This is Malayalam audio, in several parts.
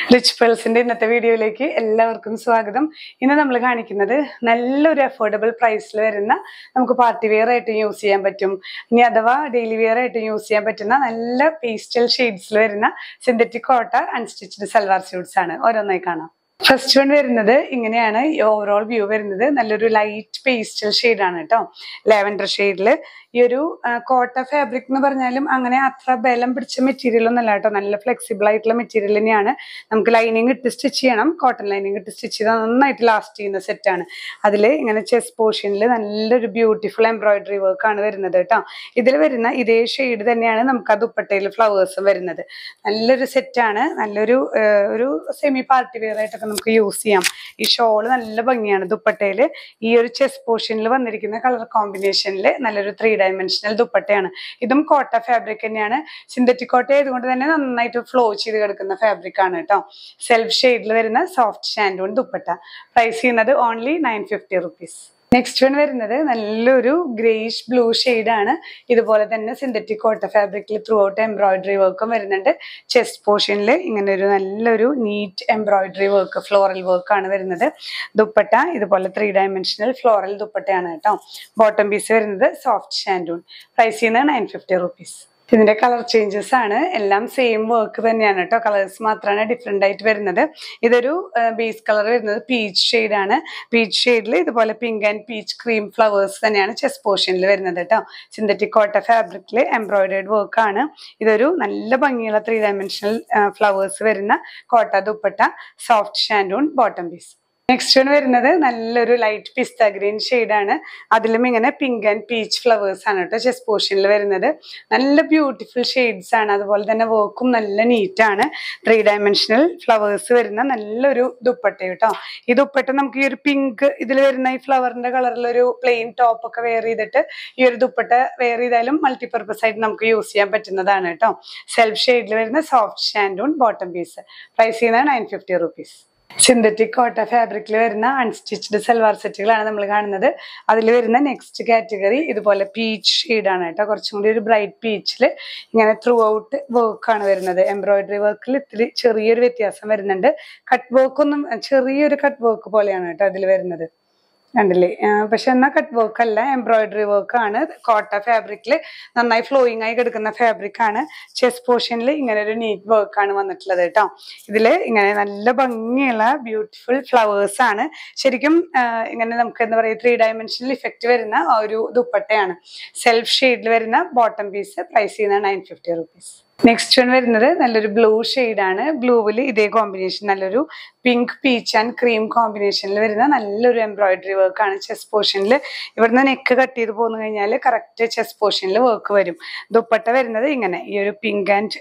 റിച്ച് പേൾസിന്റെ ഇന്നത്തെ വീഡിയോയിലേക്ക് എല്ലാവർക്കും സ്വാഗതം ഇന്ന് നമ്മൾ കാണിക്കുന്നത് നല്ലൊരു അഫോർഡബിൾ പ്രൈസിൽ വരുന്ന നമുക്ക് പാർട്ടി വെയർ ആയിട്ട് യൂസ് ചെയ്യാൻ പറ്റും ഇനി അഥവാ ഡെയിലി വെയർ ആയിട്ട് യൂസ് ചെയ്യാൻ പറ്റുന്ന നല്ല പേസ്റ്റൽ ഷെയ്ഡ്സിൽ വരുന്ന സിന്തറ്റിക് കോട്ട അൺസ്റ്റിച്ച്ഡ് സൽവാർ സ്യൂട്ട്സ് ആണ് ഓരോന്നായി കാണാം ഫസ്റ്റ് വൺ വരുന്നത് ഇങ്ങനെയാണ് ഓവറോൾ വ്യൂ വരുന്നത് നല്ലൊരു ലൈറ്റ് പേസ്റ്റൽ ഷെയ്ഡാണ് കേട്ടോ ലാവൻഡർ ഷെയ്ഡിൽ ഈ ഒരു ആ, കോട്ട ഫാബ്രിക് എന്ന് പറഞ്ഞാലും അങ്ങനെ അത്ര ബലം പിടിച്ച മെറ്റീരിയൽ ഒന്നല്ല കേട്ടോ നല്ല ഫ്ലെക്സിബിൾ ആയിട്ടുള്ള മെറ്റീരിയൽ തന്നെയാണ് നമുക്ക് ലൈനിങ് ഇട്ട് സ്റ്റിച്ച് ചെയ്യണം കോട്ടൺ ലൈനിങ് ഇട്ട് സ്റ്റിച്ച് ചെയ്താൽ നന്നായിട്ട് ലാസ്റ്റ് ചെയ്യുന്ന സെറ്റാണ് അതിൽ ഇങ്ങനെ ചെസ് പോർഷനിൽ നല്ലൊരു ബ്യൂട്ടിഫുൾ എംബ്രോയിഡറി വർക്ക് ആണ് വരുന്നത് കേട്ടോ ഇതിൽ വരുന്ന ഇതേ ഷെയ്ഡ് തന്നെയാണ് നമുക്ക് ആ ദുപ്പട്ടയിൽ ഫ്ലവേഴ്സും വരുന്നത് നല്ലൊരു സെറ്റാണ് നല്ലൊരു ആ, ഒരു സെമി പാർട്ടി വെയർ ആയിട്ടൊക്കെ നമുക്ക് യൂസ് ചെയ്യാം ഈ ഷോള് നല്ല ഭംഗിയാണ് ദുപ്പട്ടയിൽ ഈ ഒരു ചെസ് പോർഷനിൽ വന്നിരിക്കുന്ന കളർ കോമ്പിനേഷനിൽ നല്ലൊരു ത്രീ ഡയമെൻഷനൽ ദുപ്പട്ടയാണ് ഇതും കോട്ട ഫാബ്രിക് തന്നെയാണ് സിന്തറ്റിക് കോട്ട ആയതുകൊണ്ട് തന്നെ നന്നായിട്ട് ഫ്ലോ ചെയ്ത് കിടക്കുന്ന ഫാബ്രിക് ആണ് കേട്ടോ സെൽഫ് ഷെയ്ഡിൽ വരുന്ന സോഫ്റ്റ് ഷാൻഡൂൺ ദുപ്പട്ട പ്രൈസ് ചെയ്യുന്നത് only nine fifty rupees next one വരുന്നത് നല്ലൊരു ഗ്രേഷ് ബ്ലൂ ആണ് ഇതുപോലെ തന്നെ സിന്തറ്റിക് കോട്ട ഫാബ്രിക്കിൽ ത്രൂ ഔട്ട് എംബ്രോയിഡറി വർക്കും വരുന്നുണ്ട് ചെസ്റ്റ് പോർഷനിൽ ഇങ്ങനെ ഒരു നല്ലൊരു നീറ്റ് എംബ്രോയിഡറി വർക്ക് ഫ്ലോറൽ വർക്കാണ് വരുന്നത് ദുപ്പട്ട ഇതുപോലെ ത്രീ ഡയമെൻഷനൽ ഫ്ലോറൽ ദുപ്പട്ടയാണ് കേട്ടോ ബോട്ടം പീസ് വരുന്നത് സോഫ്റ്റ് ഷാൻഡൂൺ പ്രൈസ് ചെയ്യുന്നത് നയൻ ഫിഫ്റ്റി റുപ്പീസ് ഇതിന്റെ കളർ ചേഞ്ചസ് ആണ് എല്ലാം സെയിം വർക്ക് തന്നെയാണ് കേട്ടോ കളേഴ്സ് മാത്രമാണ് ഡിഫറെന്റ് ആയിട്ട് വരുന്നത് ഇതൊരു ബേസ് കളർ വരുന്നത് പീച്ച് ആണ് പീച്ച് ഷെയ്ഡിൽ ഇതുപോലെ pink and peach cream flowers തന്നെയാണ് ചെസ് പോർഷനിൽ വരുന്നത് കേട്ടോ സിന്തറ്റിക് കോട്ട ഫാബ്രിക്കിൽ എംബ്രോയിഡേഡ് വർക്ക് ആണ് ഇതൊരു നല്ല ഭംഗിയുള്ള ത്രീ ഡയമെൻഷനൽ ഫ്ലവേഴ്സ് വരുന്ന Kota dupatta soft shantoon bottom piece next one വരുന്നത് നല്ലൊരു ലൈറ്റ് പിസ്ത ഗ്രീൻ ആണ് അതിലും ഇങ്ങനെ പിങ്ക് ആൻഡ് പീച്ച് ഫ്ലവേഴ്സ് ആണ് കേട്ടോ ചെസ് പോർഷനിൽ വരുന്നത് നല്ല ബ്യൂട്ടിഫുൾ ഷെയ്ഡ്സ് ആണ് അതുപോലെ തന്നെ വർക്കും നല്ല നീറ്റാണ് ത്രീ ഡയമെൻഷനൽ ഫ്ലവേഴ്സ് വരുന്ന നല്ലൊരു ദുപ്പട്ട കേട്ടോ ഈ ദുപ്പട്ട നമുക്ക് ഈ ഒരു പിങ്ക് ഇതിൽ വരുന്ന ഈ ഫ്ലവറിന്റെ കളറിലൊരു പ്ലെയിൻ ടോപ്പ് ഒക്കെ വെയർ ചെയ്തിട്ട് ഈ ഒരു ദുപ്പട്ട വെയർ ചെയ്താലും മൾട്ടിപർപ്പസ് ആയിട്ട് നമുക്ക് യൂസ് ചെയ്യാൻ പറ്റുന്നതാണ് കേട്ടോ സെൽഫ് ഷെയ്ഡിൽ വരുന്ന soft shantoon bottom piece price ചെയ്യുന്നത് nine fifty rupees synthetic Kota ഫാബ്രിക്കിൽ വരുന്ന അൺസ്റ്റിച്ച്ഡ് സൽവാർ സെറ്റുകളാണ് നമ്മൾ കാണുന്നത് അതിൽ വരുന്ന നെക്സ്റ്റ് കാറ്റഗറി ഇതുപോലെ പീച്ച് ഷെയ്ഡാണ് കേട്ടോ കുറച്ചും കൂടി ഒരു ബ്രൈറ്റ് പീച്ചിൽ ഇങ്ങനെ ത്രൂ ഔട്ട് വർക്കാണ് വരുന്നത് എംബ്രോയിഡറി വർക്കിൽ ഇത്തിരി ചെറിയൊരു വ്യത്യാസം വരുന്നുണ്ട് കട്ട് വർക്ക് ഒന്നും ചെറിയൊരു കട്ട് വർക്ക് പോലെയാണ് കേട്ടോ അതിൽ വരുന്നത് കണ്ടില്ലേ ആ, പക്ഷെ എന്നാൽ കട്ട് വർക്ക് അല്ല എംബ്രോയിഡറി വർക്ക് ആണ് കോട്ട ഫാബ്രിക്കിൽ നന്നായി ഫ്ലോയിങ് ആയി കിടക്കുന്ന ഫാബ്രിക് ആണ് ചെസ് പോർഷനിൽ ഇങ്ങനെ ഒരു നീറ്റ് വർക്ക് ആണ് വന്നിട്ടുള്ളത് കേട്ടോ ഇതിൽ ഇങ്ങനെ നല്ല ഭംഗിയുള്ള ബ്യൂട്ടിഫുൾ ഫ്ലവേഴ്സ് ആണ് ശരിക്കും ആ, ഇങ്ങനെ നമുക്ക് എന്താ പറയുക ത്രീ ഡയമെൻഷനിൽ ഇഫക്റ്റ് വരുന്ന ആ ഒരു ദുപ്പട്ടയാണ് സെൽഫ് ഷെയ്ഡിൽ വരുന്ന ബോട്ടം പീസ് പ്രൈസ് ചെയ്യുന്നത് nine fifty rupees next one വരുന്നത് നല്ലൊരു ബ്ലൂ ആണ് ബ്ലൂവിൽ ഇതേ കോമ്പിനേഷൻ നല്ലൊരു പിങ്ക് പീച്ച് ആൻഡ് ക്രീം കോമ്പിനേഷനിൽ വരുന്ന നല്ലൊരു എംബ്രോയിഡറി വർക്ക് ആണ് ചെസ് പോർഷനിൽ ഇവിടുന്ന് നെക്ക് കട്ട് ചെയ്ത് പോന്നു കഴിഞ്ഞാൽ കറക്റ്റ് ചെസ് പോർഷനിൽ വർക്ക് വരും ദുപ്പട്ട വരുന്നത് ഇങ്ങനെ ഈ ഒരു പിങ്ക് ആൻഡ്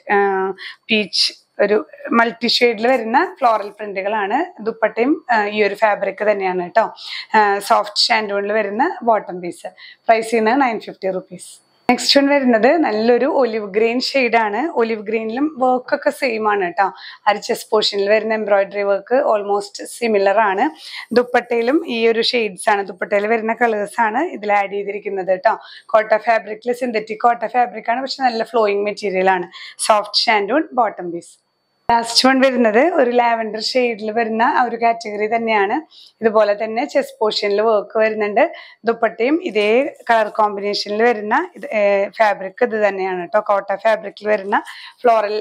പീച്ച് ഒരു മൾട്ടി ഷെയ്ഡിൽ വരുന്ന ഫ്ലോറൽ പ്രിന്റുകളാണ് ദുപ്പട്ടയും ആ, ഈ ഒരു ഫാബ്രിക് തന്നെയാണ് കേട്ടോ സോഫ്റ്റ് ഷാൻഡൂണിൽ വരുന്ന ബോട്ടം പീസ് പ്രൈസ് ചെയ്യുന്നത് nine fifty rupees next one വരുന്നത് നല്ലൊരു ഒലിവ് ഗ്രീൻ ആണ് ഒലിവ് ഗ്രീനിലും വർക്ക് ഒക്കെ സെയിം ആണ് കേട്ടോ അര ചെസ് പോർഷനിൽ വരുന്ന എംബ്രോയിഡറി വർക്ക് ഓൾമോസ്റ്റ് സിമിലർ ആണ് ദുപ്പട്ടയിലും ഈ ഒരു ഷെയ്ഡ്സ് ആണ് ദുപ്പട്ടയിൽ വരുന്ന കളേഴ്സ് ആണ് ഇതിൽ ആഡ് ചെയ്തിരിക്കുന്നത് കേട്ടോ കോട്ട ഫാബ്രിക്കിൽ സിന്തറ്റിക് കോട്ട ഫാബ്രിക് ആണ് പക്ഷെ നല്ല ഫ്ലോയിങ് മെറ്റീരിയൽ ആണ് soft shantoon bottom piece last one വരുന്നത് ഒരു ലാവൻഡർ ഷെയ്ഡിൽ വരുന്ന ആ ഒരു കാറ്റഗറി തന്നെയാണ് ഇതുപോലെ തന്നെ ചെസ് പോർഷനിൽ വർക്ക് വരുന്നുണ്ട് ദുപ്പട്ടയും ഇതേ കളർ കോമ്പിനേഷനിൽ വരുന്ന ഇത് ഫാബ്രിക് ഇത് തന്നെയാണ് കേട്ടോ കോട്ട ഫാബ്രിക്കിൽ വരുന്ന ഫ്ലോറൽ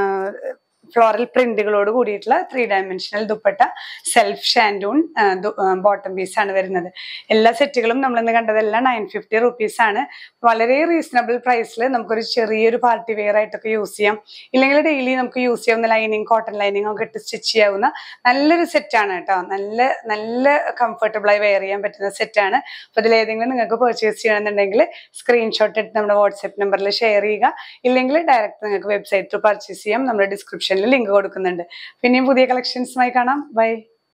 ഫ്ലോറൽ പ്രിന്റുകളോട് കൂടിയിട്ടുള്ള three dimensional dupatta self shantoon bottom piece ആണ് വരുന്നത് എല്ലാ സെറ്റുകളും നമ്മൾ ഇന്ന് കണ്ടതെല്ലാം നയൻ ഫിഫ്റ്റി റുപ്പീസ് ആണ് വളരെ റീസണബിൾ പ്രൈസിൽ നമുക്കൊരു ചെറിയൊരു പാർട്ടി വെയർ ആയിട്ടൊക്കെ യൂസ് ചെയ്യാം ഇല്ലെങ്കിൽ ഡെയിലി നമുക്ക് യൂസ് ചെയ്യാവുന്ന ലൈനിങ് കോട്ടൺ ലൈനിങ് ഒക്കെ ഇട്ട് സ്റ്റിച്ച് ചെയ്യാവുന്ന നല്ലൊരു സെറ്റാണ് കേട്ടോ നല്ല നല്ല കംഫർട്ടബിൾ ആയി വെയർ ചെയ്യാൻ പറ്റുന്ന സെറ്റാണ് അപ്പോൾ ഇതിൽ ഏതെങ്കിലും നിങ്ങൾക്ക് പർച്ചേസ് ചെയ്യണമെന്നുണ്ടെങ്കിൽ സ്ക്രീൻഷോട്ട് എടുത്ത് നമ്മുടെ വാട്സ്ആപ്പ് നമ്പറിൽ ഷെയർ ചെയ്യുക ഇല്ലെങ്കിൽ ഡയറക്റ്റ് നിങ്ങൾക്ക് വെബ്സൈറ്റ് ത്രൂ പർച്ചേസ് ചെയ്യാം നമ്മുടെ ഡിസ്ക്രിപ്ഷനിൽ ലിങ്ക് കൊടുക്കുന്നുണ്ട് പിന്നെയും പുതിയ കളക്ഷൻസുമായി കാണാം ബൈ